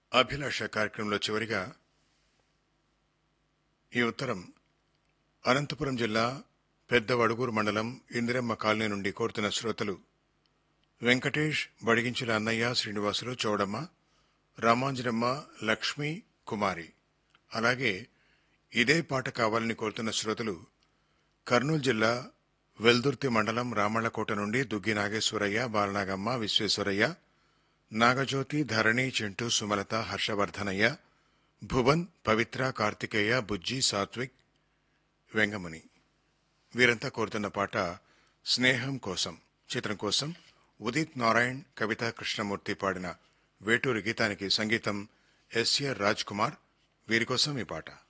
అభిలాష కార్యక్రమంలో చివరిగా ఈ ఉత్తరం అనంతపురం జిల్లా పెద్ద వడుగూరు మండలం ఇందిరమ్మ కాలనీ నుండి కోరుతున్న శ్రోతలు వెంకటేష్ బడిగించుల అన్నయ్య శ్రీనివాసులు చౌడమ్మ రామాంజనమ్మ లక్ష్మి కుమారి అలాగే ఇదే పాట కావాలని కోరుతున్న శ్రోతలు కర్నూలు జిల్లా వెల్దుర్తి మండలం రామళ్లకోట నుండి దుగ్గి నాగేశ్వరయ్య బాలనాగమ్మ విశ్వేశ్వరయ్య నాగజ్యోతి ధరణి చింటూ సుమలత హర్షవర్ధనయ్య భువన్ పవిత్ర కార్తికేయ బుజ్జి సాత్విక్ వెంగమణి వీరంతా కోరుతున్న పాట స్నేహం కోసం చిత్రం కోసం ఉదిత్ నారాయణ్ కవిత కృష్ణమూర్తి పాడిన వేటూరి గీతానికి సంగీతం ఎస్ఏ రాజ్ కుమార్ వీరి కోసం ఈ పాట